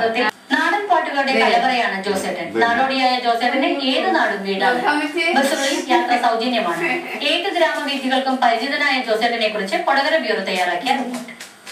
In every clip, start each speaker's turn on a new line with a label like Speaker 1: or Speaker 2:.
Speaker 1: വിഭാഗത്തിൽ നാടൻ പാട്ടുകളുടെ കലവറയാണ് ജോസേട്ടൻ നാടോടിയായ ജോസേട്ടന്റെ ഏത് നാടും വീടാണ് ബസ്സുകളിൽ യാത്ര സൗജന്യമാണ് ഏത് ഗ്രാമവീഥികൾക്കും പരിചിതനായ ജോസേട്ടനെ കുറിച്ച് കൊടകര ബ്യൂറോ തയ്യാറാക്കിയ റിപ്പോർട്ട്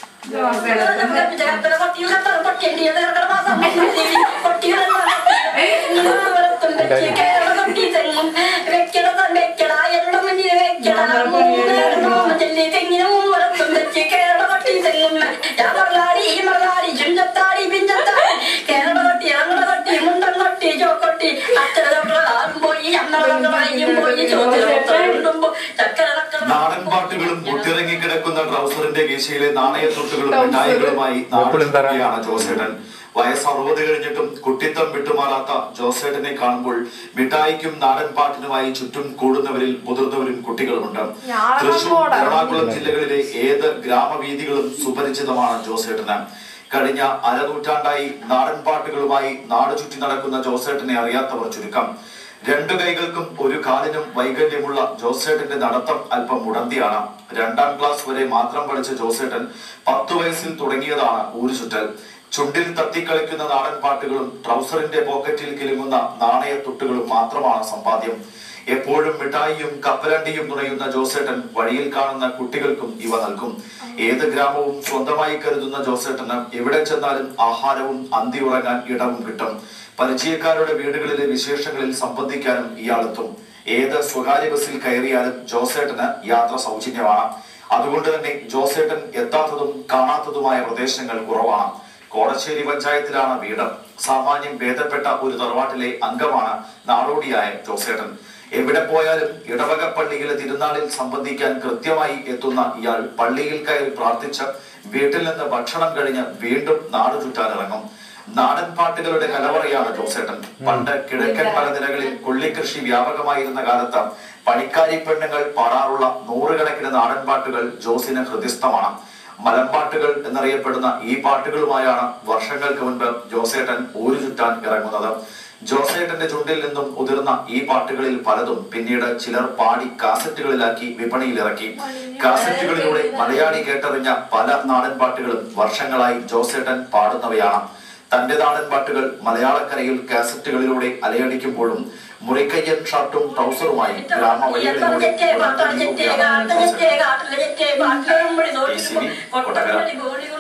Speaker 2: നാടൻ പാട്ടുകളും മുട്ടിറങ്ങി കിടക്കുന്ന ട്രൗസറിന്റെ കീശയിലെ നാണയത്തൊട്ടുകളും മിഠായികളുമായി നാടുകയാണ് ജോസേട്ടൻ വയസ്സ് അറുപത് കഴിഞ്ഞിട്ടും കുട്ടിത്തം വിട്ടുമാറാത്ത ജോസേട്ടനെ കാണുമ്പോൾ മിഠായിക്കും നാടൻ പാട്ടിനുമായി ചുറ്റും കൂടുന്നവരിൽ മുതിർന്നവരും കുട്ടികളുമുണ്ട് തൃശൂർ എറണാകുളം ജില്ലകളിലെ ഏത് ഗ്രാമവീഥികളും സുപരിചിതമാണ് ജോസേട്ടന് കഴിഞ്ഞ അരനൂറ്റാണ്ടായി നാടൻ പാട്ടുകളുമായി നാട് ചുറ്റി നടക്കുന്ന ജോസേട്ടനെ അറിയാത്തവർ ചുരുക്കം രണ്ടു കൈകൾക്കും ഒരു കാലിനും വൈകല്യമുള്ള ജോസേട്ടന്റെ നടത്തം അല്പം മുടന്തിയാണ് രണ്ടാം ക്ലാസ് വരെ മാത്രം പഠിച്ച ജോസേട്ടൻ പത്തു വയസ്സിൽ തുടങ്ങിയതാണ് ഊരുചുറ്റൽ ചുണ്ടിൽ തത്തിക്കളിക്കുന്ന നാടൻ പാട്ടുകളും ട്രൗസറിന്റെ പോക്കറ്റിൽ കിലുങ്ങുന്ന നാണയത്തുട്ടുകളും മാത്രമാണ് സമ്പാദ്യം എപ്പോഴും മിഠായിയും കപ്പലണ്ടിയും നുണയുന്ന ജോസേട്ടൻ വഴിയിൽ കാണുന്ന കുട്ടികൾക്കും ഇവ നൽകും ഏത് ഗ്രാമവും സ്വന്തമായി കരുതുന്ന ജോസേട്ടന് എവിടെ ചെന്നാലും ആഹാരവും അന്തി ഉറങ്ങാൻ ഇടവും കിട്ടും പരിചയക്കാരുടെ വീടുകളിലെ വിശേഷങ്ങളിൽ സംബന്ധിക്കാനും ഇയാളെത്തും ഏത് സ്വകാര്യ ബസ്സിൽ കയറിയാലും ജോസേട്ടന് യാത്ര സൗജന്യമാണ് അതുകൊണ്ട് തന്നെ ജോസേട്ടൻ എത്താത്തതും കാണാത്തതുമായ പ്രദേശങ്ങൾ കുറവാണ് കോടശ്ശേരി പഞ്ചായത്തിലാണ് വീട് സാമാന്യം ഭേദപ്പെട്ട ഒരു തറവാട്ടിലെ അംഗമാണ് നാടോടിയായ ജോസേട്ടൻ എവിടെ പോയാലും ഇടവക പള്ളിയിലെ തിരുനാളിൽ സംബന്ധിക്കാൻ കൃത്യമായി എത്തുന്ന ഇയാൾ പള്ളിയിൽ കയറി പ്രാർത്ഥിച്ച് വീട്ടിൽ നിന്ന് ഭക്ഷണം കഴിഞ്ഞ് വീണ്ടും നാട് ചുറ്റാനിറങ്ങും നാടൻ പാട്ടുകളുടെ കലവറയാണ് ജോസേട്ടൻ പണ്ട് കിഴക്കൻ മലനിരകളിൽ കൊള്ളിക്കൃഷി വ്യാപകമായിരുന്ന കാലത്ത് പണിക്കാരി പെണ്ണുങ്ങൾ പാടാറുള്ള നൂറുകണക്കിന് നാടൻ പാട്ടുകൾ ജോസിന് ഹൃദയസ്ഥമാണ് മലമ്പാട്ടുകൾ എന്നറിയപ്പെടുന്ന ഈ പാട്ടുകളുമായാണ് വർഷങ്ങൾക്ക് മുൻപ് ജോസേട്ടൻ ഊരു ചുറ്റാൻ ഇറങ്ങുന്നത് ജോസേട്ടന്റെ ചുണ്ടിൽ നിന്നും ഉതിർന്ന ഈ പാട്ടുകളിൽ പലതും പിന്നീട് ചിലർ പാടി കാസറ്റുകളിലാക്കി വിപണിയിൽ ഇറക്കി കാസറ്റുകളിലൂടെ മലയാളി കേട്ടറിഞ്ഞ പല നാടൻ പാട്ടുകളും വർഷങ്ങളായി ജോസേട്ടൻ പാടുന്നവയാണ് തന്റെ നാടൻ പാട്ടുകൾ മലയാളക്കരയിൽ കാസറ്റുകളിലൂടെ അലയടിക്കുമ്പോഴും മുറിക്കയ്യൻ ഷർട്ടും ട്രൗസറുമായി ഗ്രാമവഴികളിലൂടെ
Speaker 3: ചെറ്റേ പാട്ടാണ് ചെറ്റേ കാട്ടിലെ ചെറ്റേ കാട്ടിലെ ചെറ്റേ പാട്ടിലെ കൊട്ടകര